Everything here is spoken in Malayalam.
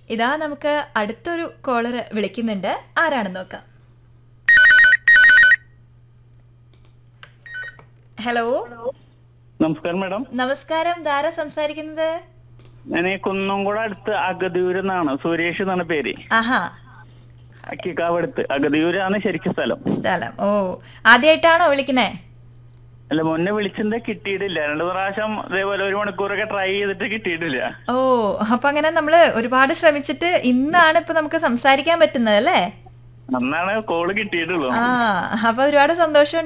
ഇതാ നമുക്ക് അടുത്തൊരു കോളർ വിളിക്കുന്നുണ്ട് ആരാണെന്ന് നോക്കാം ഹലോ നമസ്കാരം മാഡം നമസ്കാരം ധാര സംസാരിക്കുന്നത് ഞാൻ കുന്നംകുളം അടുത്ത് അഗതിയൂര് എന്നാണ് സുരേഷ് എന്നാണ് പേര് ആഹാ അക്കിക്കാവ് അടുത്ത് അഗതിയൂരാണ് ശരിക്കും സ്ഥലം സ്ഥലം ഓ ആദ്യമായിട്ടാണോ വിളിക്കുന്നേ അല്ല മുന്നേ വിളിച്ചിട്ട് കിട്ടിയിട്ടില്ല രണ്ടു പ്രാവശ്യം ഇതേപോലെ ഒരു മണിക്കൂറൊക്കെ ട്രൈ ചെയ്തിട്ട് കിട്ടിയിട്ടില്ല ഓ അപ്പൊ അങ്ങനെ നമ്മള് ഒരുപാട് ശ്രമിച്ചിട്ട് ഇന്നാണ് ഇപ്പൊ നമുക്ക് സംസാരിക്കാൻ പറ്റുന്നത് അല്ലേ അന്നാണ് കോള് കിട്ടിയിട്ടുള്ളൂ ആ അപ്പൊ ഒരുപാട് സന്തോഷം